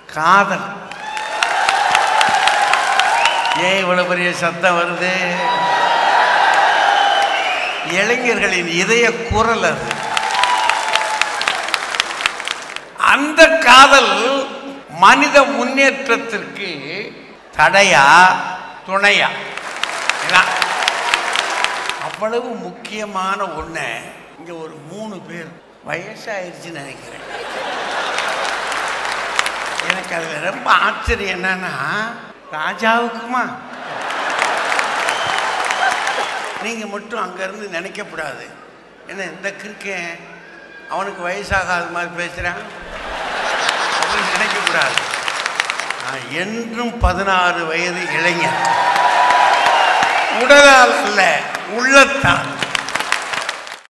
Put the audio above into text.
காதல் ஏன் இவ்வளவு பெரிய சத்தம் வருது இளைஞர்களின் இதய குரல் அது அந்த காதல் மனித முன்னேற்றத்திற்கு தடையா துணையா இதான். அவ்வளவு முக்கியமான ஒண்ணு இங்க ஒரு மூணு பேர் வயசாயிருச்சுன்னு நினைக்கிறேன் எனக்கு அதுல ரொம்ப ஆச்சரியம் என்னன்னா ராஜாவுக்குமா நீங்க மட்டும் அங்கிருந்து நினைக்கக்கூடாது என்ன இந்த கிறுக்கன் அவனுக்கு வயசாகாத மாதிரி பேசுறான் அப்படின்னு நினைக்கக்கூடாது நான் என்றும் பதினாறு வயது இளைஞர் உடலால் அல்ல உள்ளத்தால்